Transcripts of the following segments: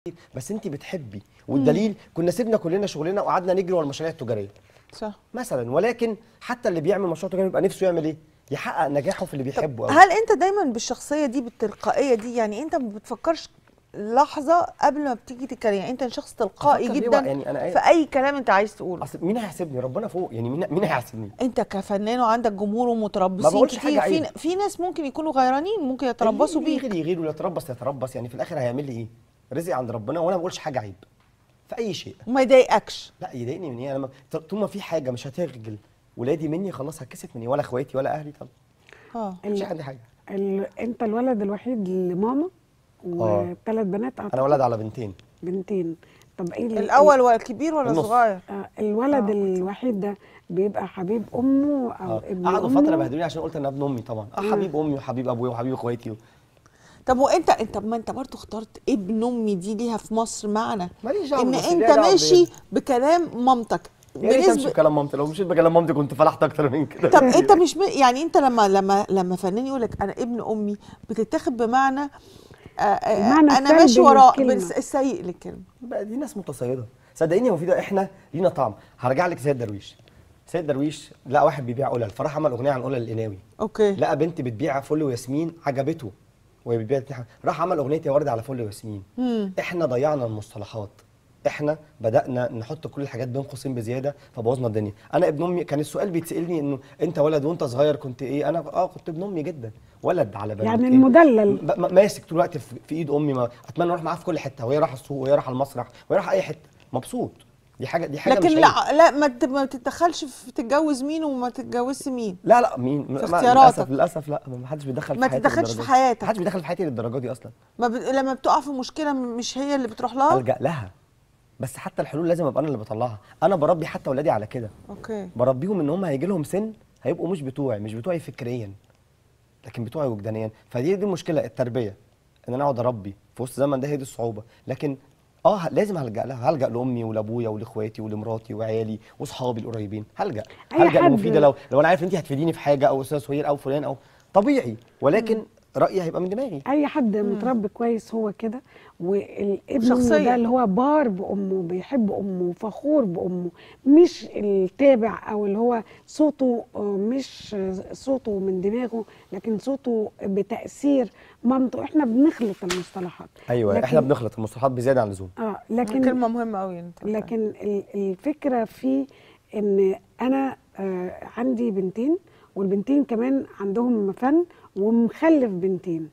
بس انت بتحبي والدليل كنا سيبنا كلنا شغلنا وقعدنا نجري ورا المشاريع التجاريه صح مثلا ولكن حتى اللي بيعمل مشروع تجاري بيبقى نفسه يعمل ايه يحقق نجاحه في اللي بيحبه قوي هل انت دايما بالشخصيه دي بالتلقائيه دي يعني انت ما بتفكرش لحظه قبل ما بتيجي تتكلم يعني انت شخص تلقائي أفكر ليه جدا بقى؟ يعني أنا إيه؟ في اي كلام انت عايز تقوله اصل مين هيحاسبني ربنا فوق يعني مين مين هيحاسبني انت كفنان وعندك جمهور ما ومتربصين بقولش كتير حاجة في عيب. في ناس ممكن يكونوا غيرانين ممكن يتربصوا اللي بيك يغير يغير واللي يتربص يتربص يعني في الاخر هيعمل لي ايه رزق عند ربنا وانا ما بقولش حاجه عيب في اي شيء وما يضايقكش لا يضايقني من ايه انا ما- طول ما في حاجه مش هتخجل ولادي مني خلاص هتكسف مني ولا اخواتي ولا اهلي طب اه مش ال- عندي حاجه ال... انت الولد الوحيد لماما وثلاث بنات انا أعتقد. ولد على بنتين بنتين طب ايه ال- الاول ولا الكبير ولا النص. الصغير آه، الولد آه. الوحيد ده بيبقى حبيب امه او اه ابن قعدوا امه فتره بهدلوني عشان قلت انا ابن امي طبعا اه حبيب امي وحبيب ابويا وحبيب اخواتي و... طب وانت انت ما انت برضه اخترت ابن امي دي ليها في مصر معنى ماليش دعوه ان بس انت ليها دعوة ماشي بإيه؟ بكلام مامتك يا ريت امشي بكلام مامتي لو مشيت بكلام مامتي كنت فلحت اكتر من كده طب انت مش م... يعني انت لما لما لما فنان يقول لك انا ابن امي بتتاخد بمعنى آه، آه، المعنى انا ماشي السلبي وراء للكلمة. بالس- السيء للكلمه بقى دي ناس متصيده صدقيني يا مفيده احنا لينا طعم هرجع لك سيد درويش سيد درويش لقى واحد بيبيع قلل فراح عمل اغنيه عن قلل القناوي اوكي لقى بنت بتبيع فل وياسمين عجبته وهي بتبيع اتنين حاجة. راح عمل اغنيه يا ورد على فل وياسمين مم. احنا ضيعنا المصطلحات احنا بدانا نحط كل الحاجات بين قوسين بزياده فبوظنا الدنيا انا ابن امي كان السؤال بيتسالني انه انت ولد وانت صغير كنت ايه انا اه كنت ابن امي جدا ولد على بالي يعني إيه؟ المدلل ب- م- ماسك طول الوقت في في ايد امي ما اتمنى اروح معاها في كل حته وهي رايحه السوق وهي رايحه المسرح وهي رايحه اي حته مبسوط دي حاجه دي حاجه لكن مش عيب. لا لا ما تت- ما تتدخلش في تتجوز مين وما تتجوزش مين لا لا مين ما- اختياراتك. للاسف للاسف لا ما حدش بيدخل ما في حياتي تتدخلش في للدرجة دي. حياتك. ما حدش بيدخل في حياتي للدرجه دي اصلا ما ب... لما بتقع في مشكله مش هي اللي بتروح لها الجا لها بس حتى الحلول لازم ابقى انا اللي بطلعها انا بربي حتى اولادي على كده اوكي بربيهم ان هم هيجي لهم سن هيبقوا مش بتوعي مش بتوعي فكريا لكن بتوعي وجدانيا فدي دي المشكله التربيه ان انا اقعد اربي في وسط زمن ده هي دي الصعوبه لكن اه ه- لازم هلجا لها هلجا لامي ولابويا ولاخواتي ولمراتي وعيالي واصحابي القريبين هلجا أي هلجا حد. لمفيده لو لو انا عارف انت هتفيديني في حاجه او استاذ سهير او فلان او طبيعي ولكن رايي هيبقى من دماغي اي حد متربي كويس هو كده والابن شخصية. أمه ده اللي هو بار بامه بيحب امه فخور بامه مش التابع او اللي هو صوته آه، مش صوته من دماغه لكن صوته بتاثير مامته احنا بنخلط المصطلحات ايوه لكن- احنا بنخلط المصطلحات بزياده عن اللزوم اه لكن كلمه مهمه قوي انت قلتها. لكن ال- الفكره في ان انا آه عندي بنتين والبنتين كمان عندهم فن ومخلف بنتين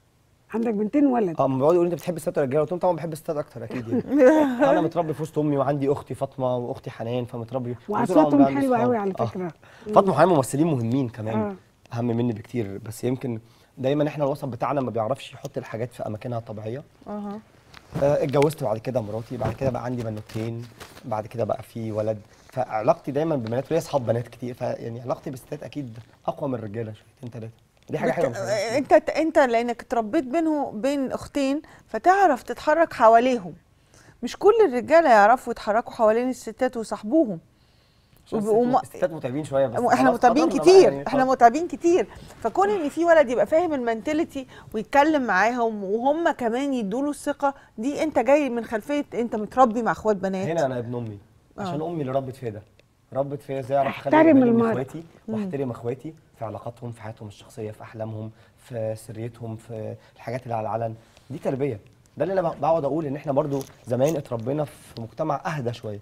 عندك بنتين ولد اه لما بيقعدوا يقولوا انت بتحب الستات ولا الرجاله قلت لهم طبعا بحب الستات اكتر اكيد يعني انا متربي في وسط امي وعندي اختي فاطمه واختي حنان فمتربي وأصواتهم وطول عمري عندي حلوة صحاب. أوي على آه. فكرة. فاطمه وحنان ممثلين مهمين كمان آه. اهم مني بكتير بس يمكن دايما احنا الوسط بتاعنا ما بيعرفش يحط الحاجات في اماكنها الطبيعيه اها آه، اتجوزت بعد كده مراتي بعد كده بقى عندي بنوتين بعد كده بقى في ولد فعلاقتي دايما ببنات وليا اصحاب بنات كتير فيعني علاقتي بالستات اكيد اقوى من الرجاله شويتين ثلاثه دي حاجه حلوه بت... بصراحة. انت انت لانك اتربيت بينه بين اختين فتعرف تتحرك حواليهم مش كل الرجاله يعرفوا يتحركوا حوالين الستات ويصاحبوهم عشان وبيبقوا الستات- م- الستات متعبين شويه بس احنا خلاص متعبين قدرنا بقى كتير يعني احنا خلاص. متعبين كتير فكون ان في ولد يبقى فاهم المنتاليتي ويتكلم معاهم وهم كمان يدوا له الثقه دي انت جاي من خلفيه انت متربي مع اخوات بنات هنا انا ابن امي عشان آه. امي اللي ربت فيا ده ربت فيا ازاي اعرف اخلي احترم بالي من المرأة. اخواتي واحترم اخواتي في علاقاتهم في حياتهم الشخصيه في احلامهم في سريتهم في الحاجات اللي على العلن دي تربيه ده اللي انا بقعد اقول ان احنا برضو زمان اتربينا في مجتمع اهدى شويه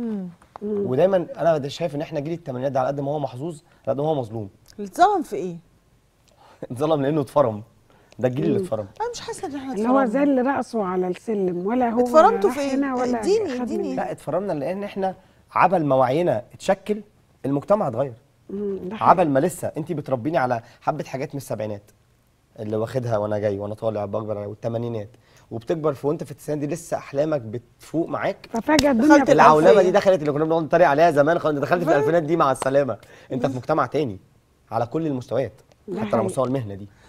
ودايما انا ده شايف ان احنا جيل الثمانينات ده على قد ما هو محظوظ على قد ما هو مظلوم اتظلم في ايه؟ اتظلم لانه اتفرم ده الجيل اللي اتفرم انا مش حاسه ان احنا اللي هو اتفرمنا. زي اللي رقصوا على السلم ولا هو اتفرمتوا راح في إيه؟ هنا ولا اديني- خد اديني. من- لا اتفرمنا لان احنا عبل ما وعينا اتشكل المجتمع اتغير مم، ده حقيقي. عبل ما لسه انت بتربيني على حبه حاجات من السبعينات اللي واخدها وانا جاي وانا طالع بكبر على والثمانينات وبتكبر في وانت في التسعينات دي لسه احلامك بتفوق معاك ففجأة الدنيا دخلت بتتغير. العولمه الألفية. دي دخلت اللي كنا بنقعد نتريق عليها زمان خلاص انت دخلت في الالفينات دي مع السلامه انت في مجتمع تاني على كل المستويات ده حتى على حقيقي. مستوى المهنه دي